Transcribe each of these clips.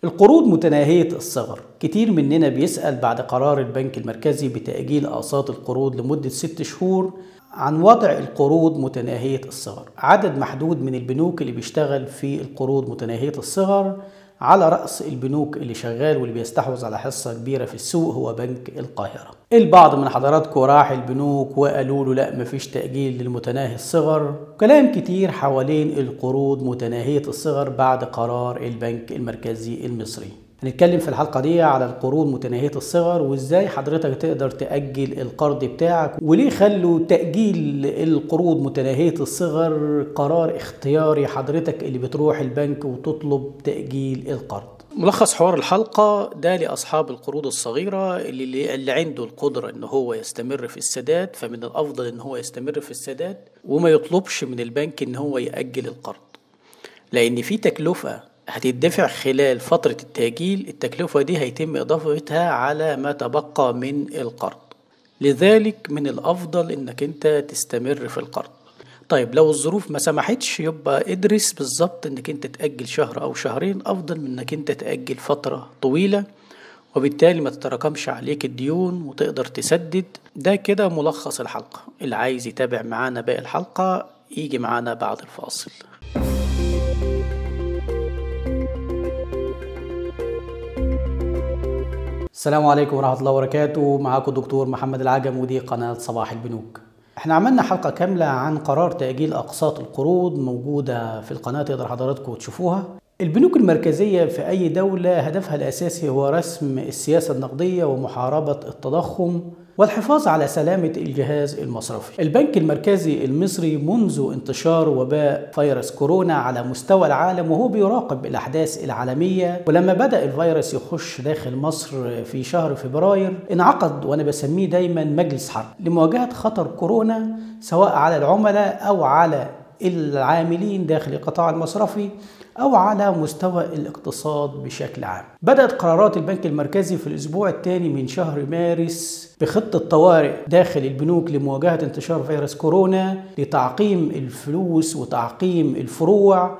القروض متناهية الصغر كتير مننا بيسأل بعد قرار البنك المركزي بتأجيل أقساط القروض لمدة ست شهور عن وضع القروض متناهية الصغر عدد محدود من البنوك اللي بيشتغل في القروض متناهية الصغر على رأس البنوك اللي شغال واللي بيستحوذ على حصة كبيرة في السوق هو بنك القاهرة البعض من حضراتكم راح البنوك وقالوا له لا مفيش تأجيل للمتناهي الصغر كلام كتير حوالين القروض متناهية الصغر بعد قرار البنك المركزي المصري هنتكلم في الحلقة دي على القروض متناهية الصغر وازاي حضرتك تقدر تأجل القرض بتاعك وليه خلوا تأجيل القروض متناهية الصغر قرار اختياري حضرتك اللي بتروح البنك وتطلب تأجيل القرض ملخص حوار الحلقة ده لأصحاب القروض الصغيرة اللي, اللي عنده القدرة إن هو يستمر في السداد فمن الأفضل إن هو يستمر في السداد وما يطلبش من البنك إن هو يأجل القرض لأن في تكلفة هتدفع خلال فترة التأجيل التكلفة دي هيتم إضافتها على ما تبقى من القرض لذلك من الأفضل إنك أنت تستمر في القرض طيب لو الظروف ما سمحتش يبقى ادرس بالظبط انك انت تأجل شهر او شهرين افضل من انك انت تأجل فترة طويلة وبالتالي ما تتراكمش عليك الديون وتقدر تسدد ده كده ملخص الحلقة اللي عايز يتابع معانا باقي الحلقة يجي معانا بعد الفاصل السلام عليكم ورحمة الله وبركاته معاكم الدكتور محمد العجم ودي قناة صباح البنوك احنا عملنا حلقة كاملة عن قرار تأجيل أقساط القروض موجودة في القناة تقدر حضراتكم تشوفوها البنوك المركزية في أي دولة هدفها الأساسي هو رسم السياسة النقدية ومحاربة التضخم والحفاظ على سلامة الجهاز المصرفي. البنك المركزي المصري منذ انتشار وباء فيروس كورونا على مستوى العالم وهو بيراقب الأحداث العالمية ولما بدأ الفيروس يخش داخل مصر في شهر فبراير انعقد وأنا بسميه دايما مجلس حرب لمواجهة خطر كورونا سواء على العملاء أو على العاملين داخل القطاع المصرفي أو على مستوى الاقتصاد بشكل عام. بدأت قرارات البنك المركزي في الأسبوع الثاني من شهر مارس بخطة طوارئ داخل البنوك لمواجهة انتشار فيروس كورونا لتعقيم الفلوس وتعقيم الفروع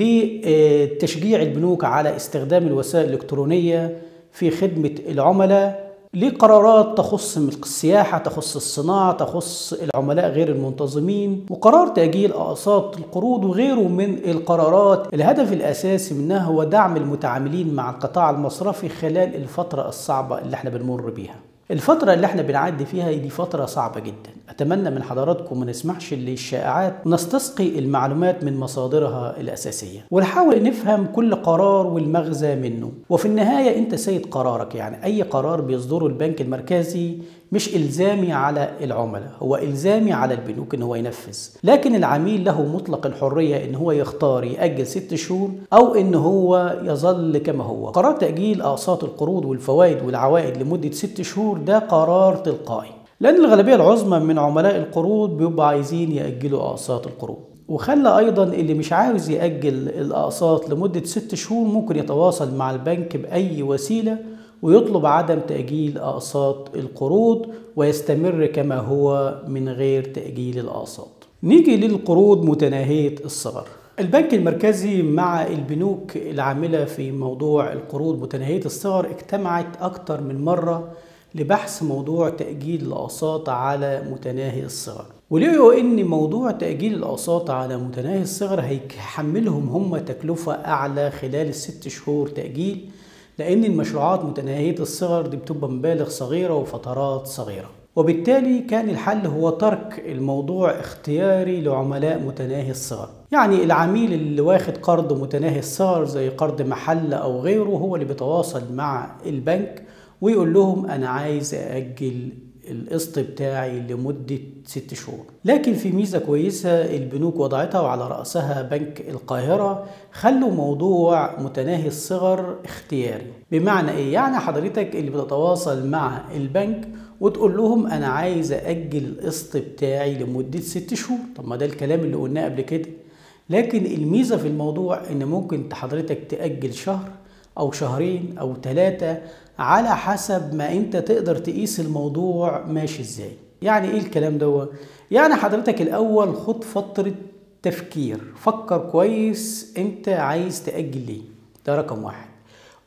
لتشجيع البنوك على استخدام الوسائل الإلكترونية في خدمة العملاء لقرارات تخص السياحة تخص الصناعة تخص العملاء غير المنتظمين وقرار تأجيل أقساط القروض وغيره من القرارات الهدف الأساسي منها هو دعم المتعاملين مع القطاع المصرفي خلال الفترة الصعبة اللي احنا بنمر بيها الفترة اللي احنا بنعدي فيها دي فترة صعبة جدا أتمنى من حضراتكم ما نسمحش للشائعات ونستسقي المعلومات من مصادرها الأساسية ونحاول نفهم كل قرار والمغزى منه وفي النهاية أنت سيد قرارك يعني أي قرار بيصدره البنك المركزي مش إلزامي على العملاء هو إلزامي على البنوك إن هو ينفذ لكن العميل له مطلق الحرية إن هو يختار يأجل ست شهور أو إن هو يظل كما هو قرار تأجيل أقساط القروض والفوائد والعوائد لمدة ست شهور ده قرار تلقائي لأن الغالبية العظمى من عملاء القروض بيبقوا عايزين يأجلوا أقساط القروض وخلى أيضا اللي مش عاوز يأجل الأقساط لمدة ست شهور ممكن يتواصل مع البنك بأي وسيلة ويطلب عدم تأجيل أقساط القروض ويستمر كما هو من غير تأجيل الأقساط نيجي للقروض متناهية الصغر البنك المركزي مع البنوك العاملة في موضوع القروض متناهية الصغر اجتمعت أكثر من مرة لبحث موضوع تأجيل الأقساط على متناهي الصغر ولقوا ان موضوع تأجيل الأقساط على متناهي الصغر هيحملهم هم تكلفة أعلى خلال الست شهور تأجيل لأن المشروعات متناهية الصغر دي بتبقى مبالغ صغيرة وفترات صغيرة وبالتالي كان الحل هو ترك الموضوع اختياري لعملاء متناهي الصغر يعني العميل اللي واخد قرض متناهي الصغر زي قرض محل أو غيره هو اللي بيتواصل مع البنك ويقول لهم أنا عايز أأجل القسط بتاعي لمدة ست شهور لكن في ميزة كويسة البنوك وضعتها وعلى رأسها بنك القاهرة خلوا موضوع متناهي الصغر اختياري بمعنى ايه؟ يعني حضرتك اللي بتتواصل مع البنك وتقول لهم انا عايز اجل القسط بتاعي لمدة ست شهور طب ما ده الكلام اللي قلناه قبل كده لكن الميزة في الموضوع ان ممكن حضرتك تأجل شهر او شهرين او ثلاثة على حسب ما انت تقدر تقيس الموضوع ماشي ازاي يعني ايه الكلام ده يعني حضرتك الاول خد فترة تفكير فكر كويس انت عايز تأجل ليه ده رقم واحد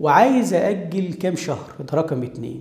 وعايز أجل كام شهر ده رقم اتنين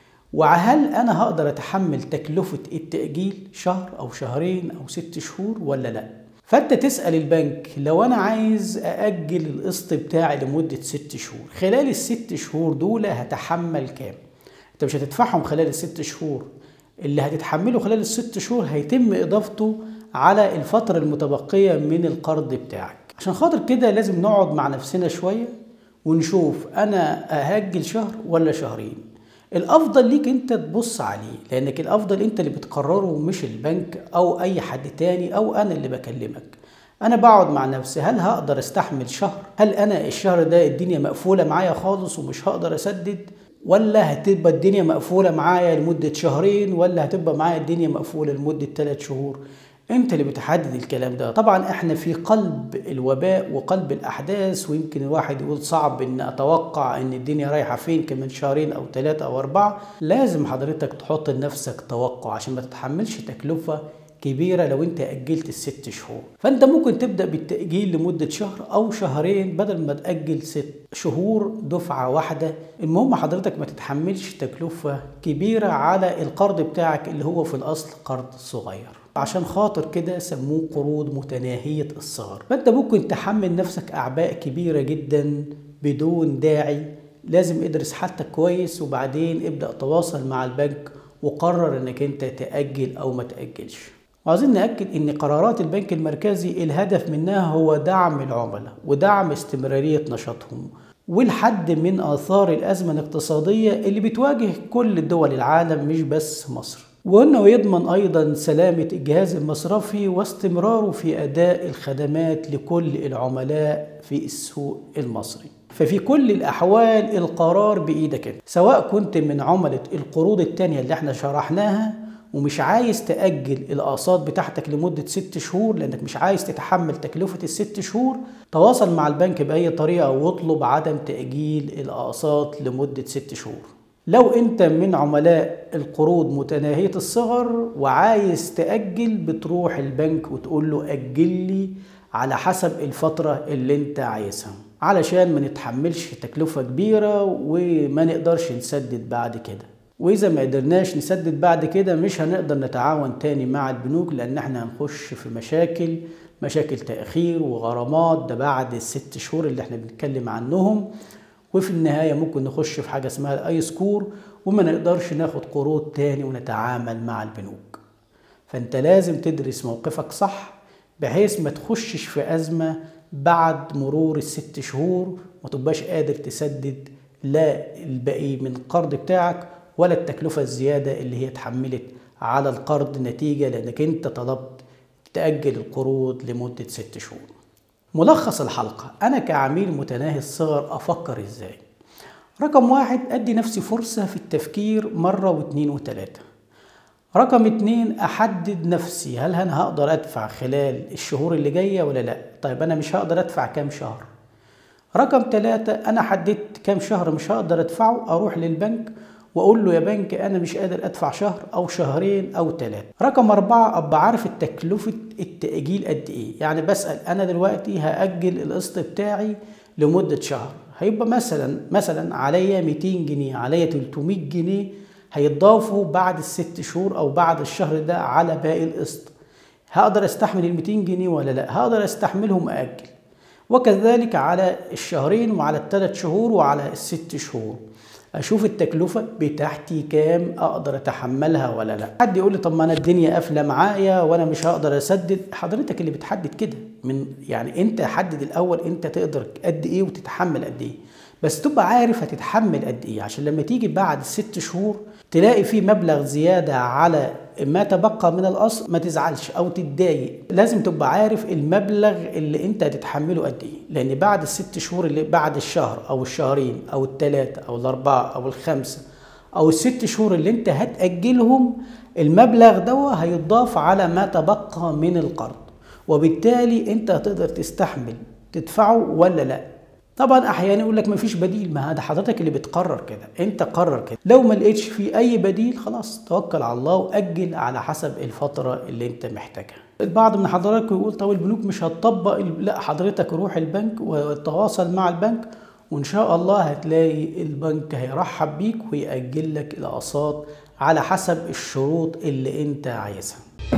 وهل أنا هقدر أتحمل تكلفة التأجيل شهر أو شهرين أو ست شهور ولا لأ فأنت تسأل البنك لو أنا عايز أأجل القسط بتاعي لمدة ست شهور خلال الست شهور دول هتحمل كام أنت مش هتدفعهم خلال الست شهور اللي هتتحمله خلال الست شهور هيتم إضافته على الفترة المتبقية من القرض بتاعك عشان خاطر كده لازم نقعد مع نفسنا شوية ونشوف أنا أهجل شهر ولا شهرين الأفضل ليك أنت تبص عليه لأنك الأفضل أنت اللي بتقرره مش البنك أو أي حد تاني أو أنا اللي بكلمك أنا بقعد مع نفسي هل هقدر أستحمل شهر؟ هل أنا الشهر ده الدنيا مقفولة معايا خالص ومش هقدر أسدد؟ ولا هتبقى الدنيا مقفولة معايا لمدة شهرين ولا هتبقى معايا الدنيا مقفولة لمدة ثلاث شهور انت اللي بتحدد الكلام ده طبعا احنا في قلب الوباء وقلب الاحداث ويمكن الواحد يقول صعب ان اتوقع ان الدنيا رايحه فين كمان شهرين او ثلاثه او اربعه لازم حضرتك تحط لنفسك توقع عشان ما تتحملش تكلفه كبيرة لو انت أجلت الست شهور فانت ممكن تبدأ بالتأجيل لمدة شهر أو شهرين بدل ما تأجل ست شهور دفعة واحدة المهم حضرتك ما تتحملش تكلفة كبيرة على القرض بتاعك اللي هو في الأصل قرض صغير عشان خاطر كده سموه قروض متناهية الصغر فانت ممكن تحمل نفسك أعباء كبيرة جدا بدون داعي لازم ادرس حالتك كويس وبعدين ابدأ تواصل مع البنك وقرر انك انت تأجل او ما تأجلش وعايزين نأكد ان قرارات البنك المركزي الهدف منها هو دعم العملاء ودعم استمرارية نشاطهم والحد من آثار الأزمة الاقتصادية اللي بتواجه كل دول العالم مش بس مصر وانه يضمن ايضا سلامه الجهاز المصرفي واستمراره في اداء الخدمات لكل العملاء في السوق المصري ففي كل الاحوال القرار بايدك انت سواء كنت من عمله القروض التانية اللي احنا شرحناها ومش عايز تأجل الأقساط بتاعتك لمدة ست شهور لأنك مش عايز تتحمل تكلفة الست شهور تواصل مع البنك بأي طريقة واطلب عدم تأجيل الأقساط لمدة ست شهور لو انت من عملاء القروض متناهية الصغر وعايز تأجل بتروح البنك وتقول له أجل لي على حسب الفترة اللي انت عايزها علشان ما نتحملش تكلفة كبيرة وما نقدرش نسدد بعد كده وإذا ما قدرناش نسدد بعد كده مش هنقدر نتعاون تاني مع البنوك لأن احنا هنخش في مشاكل مشاكل تأخير وغرامات ده بعد الست شهور اللي احنا بنتكلم عنهم وفي النهاية ممكن نخش في حاجة اسمها الاي سكور وما نقدرش ناخد قروض تاني ونتعامل مع البنوك فانت لازم تدرس موقفك صح بحيث ما تخشش في أزمة بعد مرور الست شهور ما تبقاش قادر تسدد لا الباقي من القرض بتاعك ولا التكلفة الزيادة اللي هي اتحملت على القرض نتيجة لأنك أنت طلبت تأجل القروض لمدة ست شهور ملخص الحلقة أنا كعميل متناهي الصغر أفكر إزاي رقم واحد أدي نفسي فرصة في التفكير مرة واثنين وثلاثة رقم اتنين أحدد نفسي هل أنا هقدر أدفع خلال الشهور اللي جاية ولا لأ طيب أنا مش هقدر أدفع كام شهر رقم ثلاثة أنا حددت كام شهر مش هقدر أدفعه أروح للبنك واقول له يا بنك انا مش قادر ادفع شهر او شهرين او ثلاثه رقم أربعة ابقى عارف التكلفه التاجيل قد ايه يعني بسال انا دلوقتي هاجل القسط بتاعي لمده شهر هيبقى مثلا مثلا عليا 200 جنيه عليا 300 جنيه هيتضافوا بعد الست شهور او بعد الشهر ده على باقي القسط هقدر استحمل ال 200 جنيه ولا لا هقدر استحملهم اجل وكذلك على الشهرين وعلى الثلاث شهور وعلى الست شهور اشوف التكلفه بتاعتي كام اقدر اتحملها ولا لا حد يقول لي طب ما انا الدنيا قافله معايا وانا مش هقدر اسدد حضرتك اللي بتحدد كده من يعني انت حدد الاول انت تقدر قد ايه وتتحمل قد ايه بس تبقى عارف هتتحمل قد ايه عشان لما تيجي بعد الست شهور تلاقي في مبلغ زياده على ما تبقى من الاصل ما تزعلش او تتضايق لازم تبقى عارف المبلغ اللي انت هتتحمله قد ايه لان بعد الست شهور اللي بعد الشهر او الشهرين او الثلاثه او الاربعه او الخمسه او الست شهور اللي انت هتاجلهم المبلغ ده هيضاف على ما تبقى من القرض وبالتالي انت هتقدر تستحمل تدفعه ولا لا طبعا احيانا يقول لك مفيش بديل ما هذا حضرتك اللي بتقرر كده انت قرر كده لو ما لقيتش في اي بديل خلاص توكل على الله واجل على حسب الفتره اللي انت محتاجها البعض من حضراتكم يقول طب البنوك مش هتطبق لا حضرتك روح البنك وتواصل مع البنك وإن شاء الله هتلاقي البنك هيرحب بيك ويأجل لك الأقساط على حسب الشروط اللي انت عايزها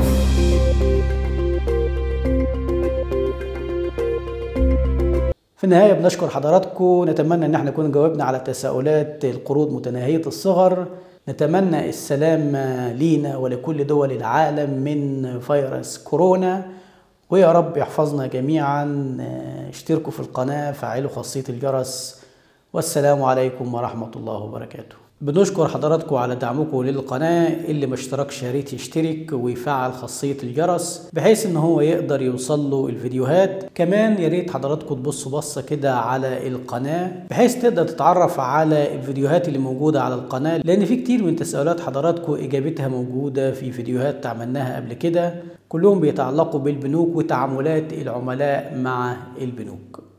في النهاية بنشكر حضراتكم نتمنى ان احنا نكون جاوبنا على تساؤلات القروض متناهية الصغر نتمنى السلام لينا ولكل دول العالم من فيروس كورونا ويا رب يحفظنا جميعا اشتركوا في القناة فعلوا خاصية الجرس والسلام عليكم ورحمة الله وبركاته بنشكر حضراتكم على دعمكم للقناة اللي ما اشتركش يا ريت يشترك ويفعل خاصية الجرس بحيث ان هو يقدر يوصل له الفيديوهات كمان يا ريت حضراتكم تبصوا بصة كده على القناة بحيث تقدر تتعرف على الفيديوهات اللي موجودة على القناة لان في كتير من تساؤلات حضراتكم اجابتها موجودة في فيديوهات عملناها قبل كده كلهم بيتعلقوا بالبنوك وتعاملات العملاء مع البنوك